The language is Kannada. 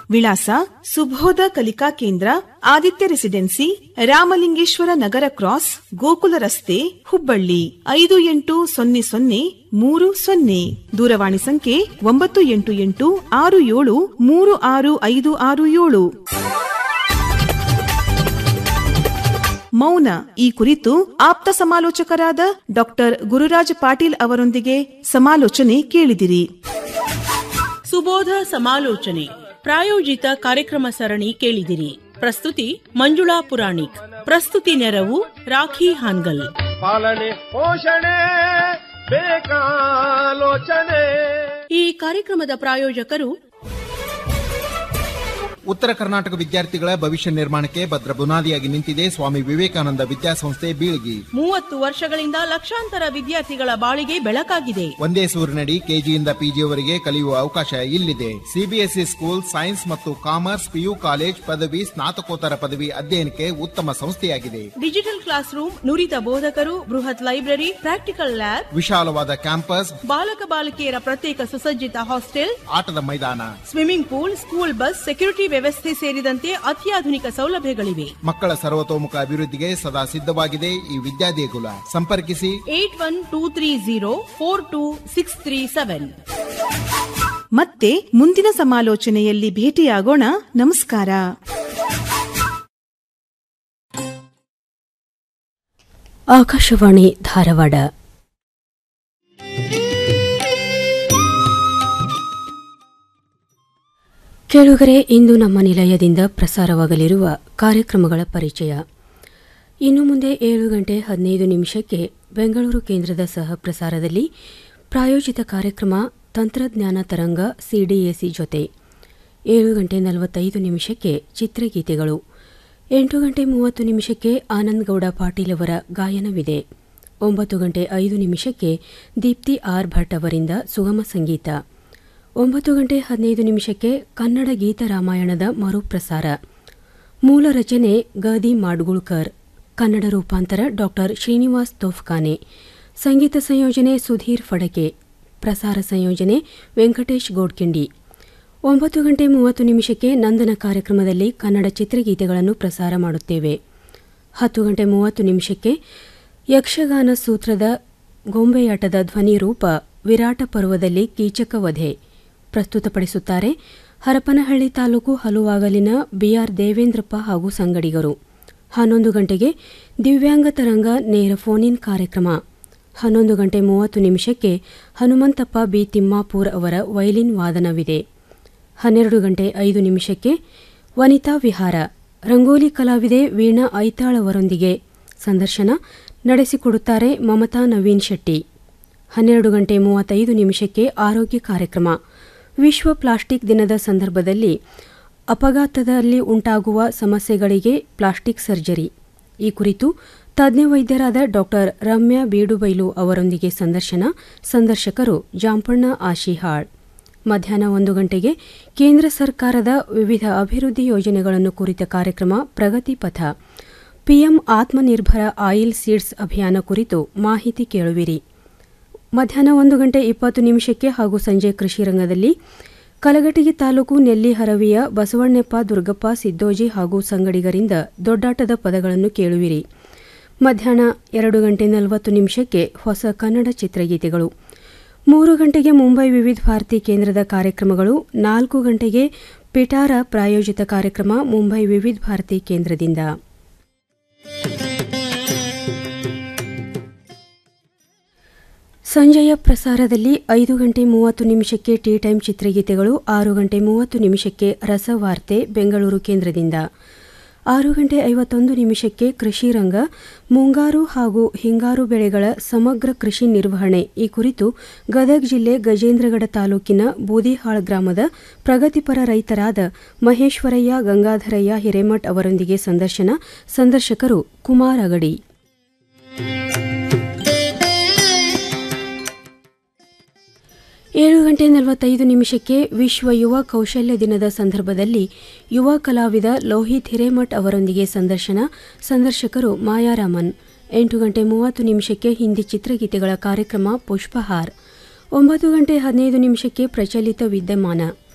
ವಿಳಾಸ ಸುಬೋಧ ಕಲಿಕಾ ಕೇಂದ್ರ ಆದಿತ್ಯ ರೆಸಿಡೆನ್ಸಿ ರಾಮಲಿಂಗೇಶ್ವರ ನಗರ ಕ್ರಾಸ್ ಗೋಕುಲ ರಸ್ತೆ ಹುಬ್ಬಳ್ಳಿ ಐದು ಎಂಟು ಸೊನ್ನೆ ಸೊನ್ನೆ ಮೂರು ಸೊನ್ನೆ ದೂರವಾಣಿ ಸಂಖ್ಯೆ ಒಂಬತ್ತು ಎಂಟು ಎಂಟು ಆರು ಏಳು ಮೂರು ಆರು ಐದು ಆರು ಏಳು ಮೌನ ಈ ಕುರಿತು ಆಪ್ತ ಸಮಾಲೋಚಕರಾದ ಡಾಕ್ಟರ್ ಗುರುರಾಜ್ ಪಾಟೀಲ್ ಅವರೊಂದಿಗೆ ಸಮಾಲೋಚನೆ ಕೇಳಿದಿರಿ ಸುಬೋಧ ಸಮಾಲೋಚನೆ ಪ್ರಾಯೋಜಿತ ಕಾರ್ಯಕ್ರಮ ಸರಣಿ ಕೇಳಿದಿರಿ ಪ್ರಸ್ತುತಿ ಮಂಜುಳಾ ಪುರಾಣಿಕ್ ಪ್ರಸ್ತುತಿ ನೆರವು ರಾಖಿ ಹಾನ್ಗಲ್ ಪಾಲನೆ ಪೋಷಣೆ ಬೇಕಾಲೋಚನೆ ಈ ಕಾರ್ಯಕ್ರಮದ ಪ್ರಾಯೋಜಕರು ಉತ್ತರ ಕರ್ನಾಟಕ ವಿದ್ಯಾರ್ಥಿಗಳ ಭವಿಷ್ಯ ನಿರ್ಮಾಣಕ್ಕೆ ಭದ್ರ ಬುನಾದಿಯಾಗಿ ನಿಂತಿದೆ ಸ್ವಾಮಿ ವಿವೇಕಾನಂದ ವಿದ್ಯಾಸಂಸ್ಥೆ ಬೀಳ್ಗಿ ಮೂವತ್ತು ವರ್ಷಗಳಿಂದ ಲಕ್ಷಾಂತರ ವಿದ್ಯಾರ್ಥಿಗಳ ಬಾಳಿಗೆ ಬೆಳಕಾಗಿದೆ ಒಂದೇ ಸೂರಿನಡಿ ಕೆಜಿಯಿಂದ ಪಿಜಿಯವರೆಗೆ ಕಲಿಯುವ ಅವಕಾಶ ಇಲ್ಲಿದೆ ಸಿಬಿಎಸ್ಇ ಸ್ಕೂಲ್ ಸೈನ್ಸ್ ಮತ್ತು ಕಾಮರ್ಸ್ ಪಿಯು ಕಾಲೇಜ್ ಪದವಿ ಸ್ನಾತಕೋತ್ತರ ಪದವಿ ಅಧ್ಯಯನಕ್ಕೆ ಉತ್ತಮ ಸಂಸ್ಥೆಯಾಗಿದೆ ಡಿಜಿಟಲ್ ಕ್ಲಾಸ್ ರೂಮ್ ನುರಿತ ಬೋಧಕರು ಬೃಹತ್ ಲೈಬ್ರರಿ ಪ್ರಾಕ್ಟಿಕಲ್ ಲ್ಯಾಬ್ ವಿಶಾಲವಾದ ಕ್ಯಾಂಪಸ್ ಬಾಲಕ ಬಾಲಕಿಯರ ಪ್ರತ್ಯೇಕ ಸುಸಜ್ಜಿತ ಹಾಸ್ಟೆಲ್ ಆಟದ ಮೈದಾನ swimming pool school bus security ವ್ಯವಸ್ಥೆ ಸೇರಿದಂತೆ ಅತ್ಯಾಧುನಿಕ ಸೌಲಭ್ಯಗಳಿವೆ ಮಕ್ಕಳ ಸರ್ವತೋಮುಖ ಅಭಿವೃದ್ಧಿಗೆ ಸದಾ ಸಿದ್ಧವಾಗಿದೆ ಈ ವಿದ್ಯಾದೇಗುಲ ಸಂಪರ್ಕಿಸಿ eight one two three zero four two six three seven ಮತ್ತೆ ಮುಂದಿನ ಸಮಾಲೋಚನೆಯಲ್ಲಿ ಭೇಟಿಯಾಗೋಣ ನಮಸ್ಕಾರ ಆಕಾಶವಾಣಿ ಧಾರವಾಡ ಕೇಳುಗರೆ ಇಂದು ನಮ್ಮ ನಿಲಯದಿಂದ ಪ್ರಸಾರವಾಗಲಿರುವ ಕಾರ್ಯಕ್ರಮಗಳ ಪರಿಚಯ ಇನ್ನು ಮುಂದೆ ಏಳು ಗಂಟೆ ಹದಿನೈದು ನಿಮಿಷಕ್ಕೆ ಬೆಂಗಳೂರು ಕೇಂದ್ರದ ಸಹ ಪ್ರಸಾರದಲ್ಲಿ ಪ್ರಾಯೋಜಿತ ಕಾರ್ಯಕ್ರಮ ತಂತ್ರಜ್ಞಾನ ತರಂಗ ಸಿಡಿಎಸಿ ಜೊತೆ ಏಳು ಗಂಟೆ ನಲವತ್ತೈದು ನಿಮಿಷಕ್ಕೆ ಚಿತ್ರಗೀತೆಗಳು ಎಂಟು ಗಂಟೆ ಮೂವತ್ತು ನಿಮಿಷಕ್ಕೆ ಆನಂದಗೌಡ ಪಾಟೀಲ್ ಅವರ ಗಾಯನವಿದೆ ಒಂಬತ್ತು ಗಂಟೆ ಐದು ನಿಮಿಷಕ್ಕೆ ದೀಪ್ತಿ ಆರ್ ಭಟ್ ಅವರಿಂದ ಸುಗಮ ಸಂಗೀತ ಒಂಬತ್ತು ಗಂಟೆ ಹದಿನೈದು ನಿಮಿಷಕ್ಕೆ ಕನ್ನಡ ಗೀತ ರಾಮಾಯಣದ ಮರುಪ್ರಸಾರ ಮೂಲ ರಚನೆ ಗದಿ ಮಾಡ್ಗುಳ್ಕರ್ ಕನ್ನಡ ರೂಪಾಂತರ ಡಾಕ್ಟರ್ ಶ್ರೀನಿವಾಸ್ ತೋಫ್ಖಾನೆ ಸಂಗೀತ ಸಂಯೋಜನೆ ಸುಧೀರ್ ಫಡಕೆ ಪ್ರಸಾರ ಸಂಯೋಜನೆ ವೆಂಕಟೇಶ್ ಗೋಡ್ಕಿಂಡಿ ಒಂಬತ್ತು ಗಂಟೆ ಮೂವತ್ತು ನಿಮಿಷಕ್ಕೆ ನಂದನ ಕಾರ್ಯಕ್ರಮದಲ್ಲಿ ಕನ್ನಡ ಚಿತ್ರಗೀತೆಗಳನ್ನು ಪ್ರಸಾರ ಮಾಡುತ್ತೇವೆ ಹತ್ತು ಗಂಟೆ ಮೂವತ್ತು ನಿಮಿಷಕ್ಕೆ ಯಕ್ಷಗಾನ ಸೂತ್ರದ ಗೊಂಬೆಯಾಟದ ಧ್ವನಿ ರೂಪ ವಿರಾಟ ಪರ್ವದಲ್ಲಿ ಕೀಚಕ ವಧೆ ಪ್ರಸ್ತುತಪಡಿಸುತ್ತಾರೆ ಹರಪನಹಳ್ಳಿ ತಾಲೂಕು ಹಲುವಾಗಲಿನ ಬಿಆರ್ ದೇವೇಂದ್ರಪ್ಪ ಹಾಗೂ ಸಂಗಡಿಗರು ಹನ್ನೊಂದು ಗಂಟೆಗೆ ದಿವ್ಯಾಂಗ ತರಂಗ ನೇರ ಫೋನ್ ಇನ್ ಕಾರ್ಯಕ್ರಮ ಹನ್ನೊಂದು ಗಂಟೆ ಮೂವತ್ತು ನಿಮಿಷಕ್ಕೆ ಹನುಮಂತಪ್ಪ ಬಿ ತಿಮ್ಮಾಪೂರ್ ಅವರ ವೈಲಿನ್ ವಾದನವಿದೆ ಹನ್ನೆರಡು ಗಂಟೆ ಐದು ನಿಮಿಷಕ್ಕೆ ವನಿತಾ ವಿಹಾರ ರಂಗೋಲಿ ಕಲಾವಿದೆ ವೀಣಾ ಐತಾಳ್ ಅವರೊಂದಿಗೆ ಸಂದರ್ಶನ ನಡೆಸಿಕೊಡುತ್ತಾರೆ ಮಮತಾ ನವೀನ್ ಶೆಟ್ಟಿ ಹನ್ನೆರಡು ಗಂಟೆ ಮೂವತ್ತೈದು ನಿಮಿಷಕ್ಕೆ ಆರೋಗ್ಯ ಕಾರ್ಯಕ್ರಮ ವಿಶ್ವ ಪ್ಲಾಸ್ಟಿಕ್ ದಿನದ ಸಂದರ್ಭದಲ್ಲಿ ಅಪಘಾತದಲ್ಲಿ ಉಂಟಾಗುವ ಸಮಸ್ಯೆಗಳಿಗೆ ಪ್ಲಾಸ್ಟಿಕ್ ಸರ್ಜರಿ ಈ ಕುರಿತು ತಜ್ಞ ವೈದ್ಯರಾದ ಡಾಕ್ಟರ್ ರಮ್ಯಾ ಬೀಡುಬೈಲು ಅವರೊಂದಿಗೆ ಸಂದರ್ಶನ ಸಂದರ್ಶಕರು ಜಾಂಪಣ್ಣ ಆಶಿಹಾಳ್ ಮಧ್ಯಾಹ್ನ ಒಂದು ಗಂಟೆಗೆ ಕೇಂದ್ರ ಸರ್ಕಾರದ ವಿವಿಧ ಅಭಿವೃದ್ಧಿ ಯೋಜನೆಗಳನ್ನು ಕುರಿತ ಕಾರ್ಯಕ್ರಮ ಪ್ರಗತಿ ಪಥ ಪಿಎಂ ಆತ್ಮನಿರ್ಭರ ಆಯಿಲ್ ಸೀಡ್ಸ್ ಅಭಿಯಾನ ಕುರಿತು ಮಾಹಿತಿ ಕೇಳುವಿರಿ ಮಧ್ಯಾಹ್ನ ಒಂದು ಗಂಟೆ ಇಪ್ಪತ್ತು ನಿಮಿಷಕ್ಕೆ ಹಾಗೂ ಸಂಜೆ ಕೃಷಿ ರಂಗದಲ್ಲಿ ಕಲಘಟಗಿ ತಾಲೂಕು ನೆಲ್ಲಿಹರವಿಯ ಬಸವಣ್ಣಪ್ಪ ದುರ್ಗಪ್ಪ ಸಿದ್ದೋಜಿ ಹಾಗೂ ಸಂಗಡಿಗರಿಂದ ದೊಡ್ಡಾಟದ ಪದಗಳನ್ನು ಕೇಳುವಿರಿ ಮಧ್ಯಾಹ್ನ ಎರಡು ಗಂಟೆ ನಲವತ್ತು ನಿಮಿಷಕ್ಕೆ ಹೊಸ ಕನ್ನಡ ಚಿತ್ರಗೀತೆಗಳು ಮೂರು ಗಂಟೆಗೆ ಮುಂಬೈ ವಿವಿಧ ಭಾರತಿ ಕೇಂದ್ರದ ಕಾರ್ಯಕ್ರಮಗಳು ನಾಲ್ಕು ಗಂಟೆಗೆ ಪಿಟಾರ ಪ್ರಾಯೋಜಿತ ಕಾರ್ಯಕ್ರಮ ಮುಂಬೈ ವಿವಿಧ ಭಾರತಿ ಕೇಂದ್ರದಿಂದ ಸಂಜೆಯ ಪ್ರಸಾರದಲ್ಲಿ ಐದು ಗಂಟೆ ಮೂವತ್ತು ನಿಮಿಷಕ್ಕೆ ಟೀ ಟೈಮ್ ಚಿತ್ರಗೀತೆಗಳು ಆರು ಗಂಟೆ ಮೂವತ್ತು ನಿಮಿಷಕ್ಕೆ ರಸವಾರ್ತೆ ಬೆಂಗಳೂರು ಕೇಂದ್ರದಿಂದ ಆರು ಗಂಟೆ ಐವತ್ತೊಂದು ನಿಮಿಷಕ್ಕೆ ಕೃಷಿ ರಂಗ ಮುಂಗಾರು ಹಾಗೂ ಹಿಂಗಾರು ಬೆಳೆಗಳ ಸಮಗ್ರ ಕೃಷಿ ನಿರ್ವಹಣೆ ಈ ಕುರಿತು ಗದಗ ಜಿಲ್ಲೆ ಗಜೇಂದ್ರಗಡ ತಾಲೂಕಿನ ಬೂದಿಹಾಳ್ ಗ್ರಾಮದ ಪ್ರಗತಿಪರ ರೈತರಾದ ಮಹೇಶ್ವರಯ್ಯ ಗಂಗಾಧರಯ್ಯ ಹಿರೇಮಠ್ ಅವರೊಂದಿಗೆ ಸಂದರ್ಶನ ಸಂದರ್ಶಕರು ಕುಮಾರ್ ಅಗಡಿ ಏಳು ಗಂಟೆ ನಲವತ್ತೈದು ನಿಮಿಷಕ್ಕೆ ವಿಶ್ವ ಯುವ ಕೌಶಲ್ಯ ದಿನದ ಸಂದರ್ಭದಲ್ಲಿ ಯುವ ಕಲಾವಿದ ಲೋಹಿತ್ ಹಿರೇಮಠ್ ಅವರೊಂದಿಗೆ ಸಂದರ್ಶನ ಸಂದರ್ಶಕರು ಮಾಯಾರಾಮನ್ ಎಂಟು ಗಂಟೆ ಮೂವತ್ತು ನಿಮಿಷಕ್ಕೆ ಹಿಂದಿ ಚಿತ್ರಗೀತೆಗಳ ಕಾರ್ಯಕ್ರಮ ಪುಷ್ಪಹಾರ್ ಒಂಬತ್ತು ಗಂಟೆ ಹದಿನೈದು ನಿಮಿಷಕ್ಕೆ ಪ್ರಚಲಿತ ವಿದ್ಯಮಾನ